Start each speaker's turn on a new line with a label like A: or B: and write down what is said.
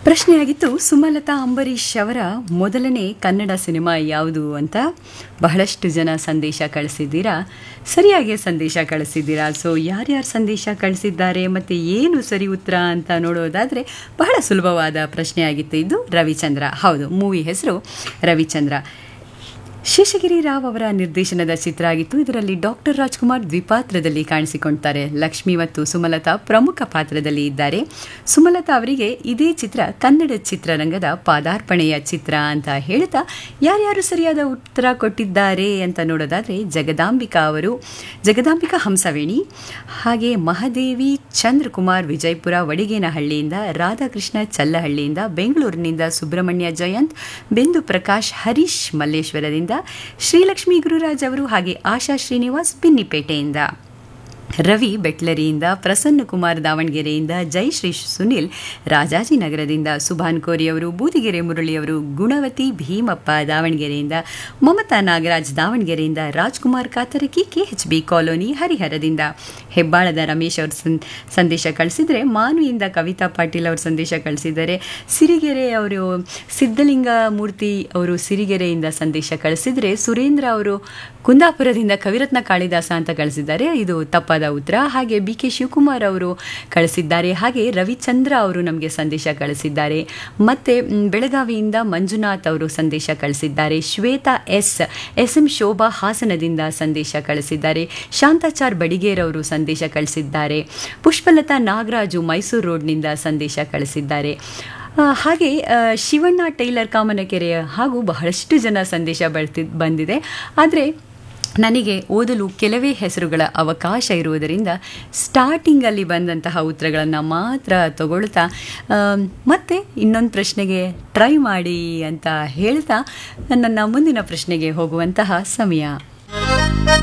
A: ಪ್ರಶ್ನೆಯಾಗಿತ್ತು ಸುಮಲತಾ ಅಂಬರೀಷ್ ಅವರ ಮೊದಲನೇ ಕನ್ನಡ ಸಿನಿಮಾ ಯಾವುದು ಅಂತ ಬಹಳಷ್ಟು ಜನ ಸಂದೇಶ ಕಳಿಸಿದ್ದೀರಾ ಸರಿಯಾಗಿ ಸಂದೇಶ ಕಳಿಸಿದ್ದೀರಾ ಸೊ ಯಾರ್ಯಾರು ಸಂದೇಶ ಕಳಿಸಿದ್ದಾರೆ ಮತ್ತು ಏನು ಸರಿ ಉತ್ತರ ಅಂತ ನೋಡೋದಾದರೆ ಬಹಳ ಸುಲಭವಾದ ಪ್ರಶ್ನೆಯಾಗಿತ್ತು ಇದು ರವಿಚಂದ್ರ ಹೌದು ಮೂವಿ ಹೆಸರು ರವಿಚಂದ್ರ ಶೇಷಗಿರಿ ರಾವ್ ಅವರ ನಿರ್ದೇಶನದ ಚಿತ್ರ ಆಗಿತ್ತು ಇದರಲ್ಲಿ ಡಾಕ್ಟರ್ ರಾಜ್ಕುಮಾರ್ ದ್ವಿಪಾತ್ರದಲ್ಲಿ ಕಾಣಿಸಿಕೊಳ್ತಾರೆ ಲಕ್ಷ್ಮಿ ಮತ್ತು ಸುಮಲತಾ ಪ್ರಮುಖ ಪಾತ್ರದಲ್ಲಿ ಇದ್ದಾರೆ ಸುಮಲತಾ ಅವರಿಗೆ ಇದೇ ಚಿತ್ರ ಕನ್ನಡ ಚಿತ್ರರಂಗದ ಪಾದಾರ್ಪಣೆಯ ಚಿತ್ರ ಅಂತ ಹೇಳ್ತಾ ಯಾರ್ಯಾರು ಸರಿಯಾದ ಉತ್ತರ ಕೊಟ್ಟಿದ್ದಾರೆ ಅಂತ ನೋಡೋದಾದರೆ ಜಗದಾಂಬಿಕಾ ಅವರು ಜಗದಾಂಬಿಕಾ ಹಂಸವೇಣಿ ಹಾಗೆ ಮಹಾದೇವಿ ಚಂದ್ರಕುಮಾರ್ ವಿಜಯಪುರ ವಡಿಗೇನಹಳ್ಳಿಯಿಂದ ರಾಧಾಕೃಷ್ಣ ಚಲ್ಲಹಳ್ಳಿಯಿಂದ ಬೆಂಗಳೂರಿನಿಂದ ಸುಬ್ರಹ್ಮಣ್ಯ ಜಯಂತ್ ಬಿಂದು ಪ್ರಕಾಶ್ ಹರೀಶ್ ಮಲ್ಲೇಶ್ವರದಿಂದ ಶ್ರೀಲಕ್ಷ್ಮಿ ಗುರುರಾಜ್ ಅವರು ಹಾಗೆ ಆಶಾ ಶ್ರೀನಿವಾಸ್ ಪಿನ್ನಿಪೇಟೆಯಿಂದ ರವಿ ಬೆಟ್ಲರಿಯಿಂದ ಪ್ರಸನ್ನ ಕುಮಾರ್ ದಾವಣಗೆರೆಯಿಂದ ಜಯಶ್ರೀ ಸುನಿಲ್ ರಾಜಾಜಿನಗರದಿಂದ ಸುಭಾನ್ ಕೋರಿ ಅವರು ಬೂದಿಗೆರೆ ಮುರಳಿಯವರು ಗುಣವತಿ ಭೀಮಪ್ಪ ದಾವಣಗೆರೆಯಿಂದ ಮಮತಾ ನಾಗರಾಜ್ ದಾವಣಗೆರೆಯಿಂದ Rajkumar Katarki KH B colony ಹರಿಹರದಿಂದ ಹೆಬ್ಬಾಳದ ರಮೇಶ್ ಅವರು ಸಂದೇಶ ಕಳಿಸಿದರೆ ಮಾನುವಿಂದ ಕವಿತಾ ಪಾಟೀಲ್ ಅವರು ಸಂದೇಶ ಕಳಿಸಿದ್ದಾರೆ ಸಿರಿಗೆರೆ ಅವರು ಸಿದ್ಧಲಿಂಗ ಮೂರ್ತಿ ಅವರು ಸಿರಿಗೆರೆಯಿಂದ ಸಂದೇಶ ಕಳಿಸಿದರೆ ಸುರೇಂದ್ರ ಅವರು ಕುಂದಾಪುರದಿಂದ ಕವಿರತ್ನ ಕಾಳಿದಾಸ ಅಂತ ಕಳಿಸಿದ್ದಾರೆ ಇದು ತಪ್ಪಾದ ಉತ್ತರ ಹಾಗೆ ಬಿ ಕೆ ಶಿವಕುಮಾರ್ ಅವರು ಕಳಿಸಿದ್ದಾರೆ ಹಾಗೆ ರವಿಚಂದ್ರ ಅವರು ನಮಗೆ ಸಂದೇಶ ಕಳಿಸಿದ್ದಾರೆ ಮತ್ತೆ ಬೆಳಗಾವಿಯಿಂದ ಮಂಜುನಾಥ್ ಅವರು ಸಂದೇಶ ಕಳಿಸಿದ್ದಾರೆ Shweta S S M Shobha ಹಾಸನದಿಂದ ಸಂದೇಶ ಕಳಿಸಿದ್ದಾರೆ ಶಾಂತಾಚಾರ್ ಬಡಿಗೇರ್ ಅವರು ಸಂದೇಶ ಕಳಿಸಿದ್ದಾರೆ ಪುಷ್ಪಲತಾ ನಾಗರಾಜು ಮೈಸೂರು ರೋಡ್ನಿಂದ ಸಂದೇಶ ಕಳಿಸಿದ್ದಾರೆ ಹಾಗೆ ಶಿವಣ್ಣ ಟೈಲರ್ ಕಾಮನಕೆರೆಯ ಹಾಗೂ ಬಹಳಷ್ಟು ಜನ ಸಂದೇಶ ಬರ್ತಿ ಬಂದಿದೆ ಆದರೆ ನನಗೆ ಓದಲು ಕೆಲವೇ ಹೆಸರುಗಳ ಅವಕಾಶ ಇರುವುದರಿಂದ ಸ್ಟಾರ್ಟಿಂಗಲ್ಲಿ ಬಂದಂತಹ ಉತ್ತರಗಳನ್ನು ಮಾತ್ರ ತಗೊಳ್ತಾ ಮತ್ತೆ ಇನ್ನೊಂದು ಪ್ರಶ್ನೆಗೆ ಟ್ರೈ ಮಾಡಿ ಅಂತ ಹೇಳ್ತಾ ನನ್ನ ಮುಂದಿನ ಪ್ರಶ್ನೆಗೆ ಹೋಗುವಂತಹ ಸಮಯ